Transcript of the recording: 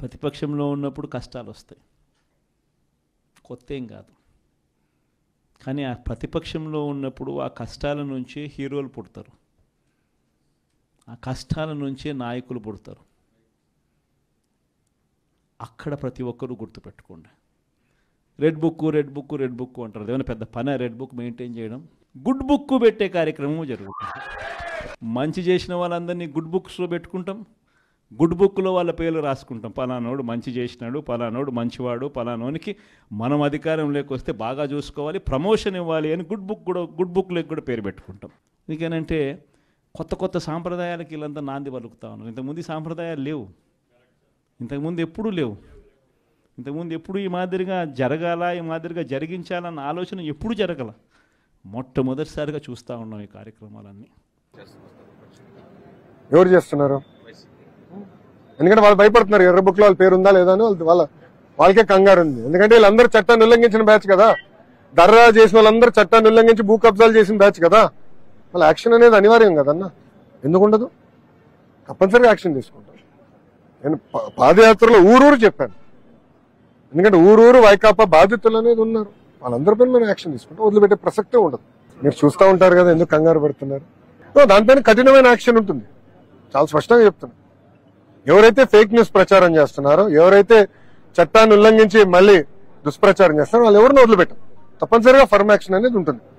ప్రతిపక్షంలో ఉన్నప్పుడు కష్టాలు వస్తాయి కొత్త ఏం కాదు కానీ ఆ ప్రతిపక్షంలో ఉన్నప్పుడు ఆ కష్టాల నుంచే హీరోలు పుడతారు ఆ కష్టాల నుంచే నాయకులు పుడతారు అక్కడ ప్రతి ఒక్కరూ గుర్తుపెట్టుకోండి red book red book red book అంటారు ఏమైనా పెద్ద పని రెడ్ బుక్ మెయింటైన్ చేయడం గుడ్ బుక్ పెట్టే కార్యక్రమం జరుగుతుంది మంచి చేసిన వాళ్ళందరినీ గుడ్ బుక్స్లో పెట్టుకుంటాం గుడ్ బుక్లో వాళ్ళ పేర్లు రాసుకుంటాం పలానోడు మంచి చేసినాడు పలానోడు మంచివాడు పలానోనికి మనం అధికారంలోకి వస్తే బాగా చూసుకోవాలి ప్రమోషన్ ఇవ్వాలి అని గుడ్ బుక్ కూడా గుడ్ బుక్లోకి కూడా పేరు పెట్టుకుంటాం ఎందుకనంటే కొత్త కొత్త సాంప్రదాయాలకి వీళ్ళంతా నాంది పలుకుతా ఉన్నారు ఇంతకుముందు ఈ సాంప్రదాయాలు లేవు ఇంతకుముందు ఎప్పుడూ లేవు ఇంతకుముందు ఎప్పుడు ఈ మాదిరిగా జరగాల ఈ మాదిరిగా జరిగించాలన్న ఆలోచన ఎప్పుడు జరగల మొట్టమొదటిసారిగా చూస్తూ ఉన్నాం ఈ కార్యక్రమాలన్నీ ఎవరు చేస్తున్నారు ఎందుకంటే వాళ్ళు భయపడుతున్నారు ఎర్ర బుక్ లో వాళ్ళ పేరు ఉందా లేదా అని వాళ్ళ- వాళ్ళ వాళ్ళకే కంగారు ఉంది ఎందుకంటే వీళ్ళందరూ చట్టాన్ని ఉల్లంఘించిన బ్యాచ్ కదా దర్రా చేసిన వాళ్ళందరూ చట్టాన్ని ఉల్లంఘించి భూ కబ్జాలు చేసిన బ్యాచ్ కదా వాళ్ళ యాక్షన్ అనేది అనివార్యం కదన్న ఎందుకు ఉండదు తప్పనిసరిగా యాక్షన్ తీసుకుంటాం నేను పా- పాదయాత్రలో ఊరూరు చెప్పాను ఎందుకంటే ఊరూరు వైకాపా బాధితులు అనేది ఉన్నారు వాళ్ళందరిపైన మనం యాక్షన్ తీసుకుంటాం వదిలిపెట్టే ప్రసక్తే ఉండదు మీరు చూస్తూ ఉంటారు కదా ఎందుకు కంగారు పడుతున్నారు ఓ, దానిపైన కఠినమైన యాక్షన్ ఉంటుంది చాలా స్పష్టంగా చెప్తున్నా ఎవరైతే ఫేక్ న్యూస్ ప్రచారం చేస్తున్నారో ఎవరైతే చట్టాన్ని ఉల్లంఘించి మళ్ళీ దుష్ప్రచారం చేస్తారో వాళ్ళు ఎవరిని వదిలిపెట్టం తప్పనిసరిగా ఫర్మ్ యాక్షన్ అనేది ఉంటుంది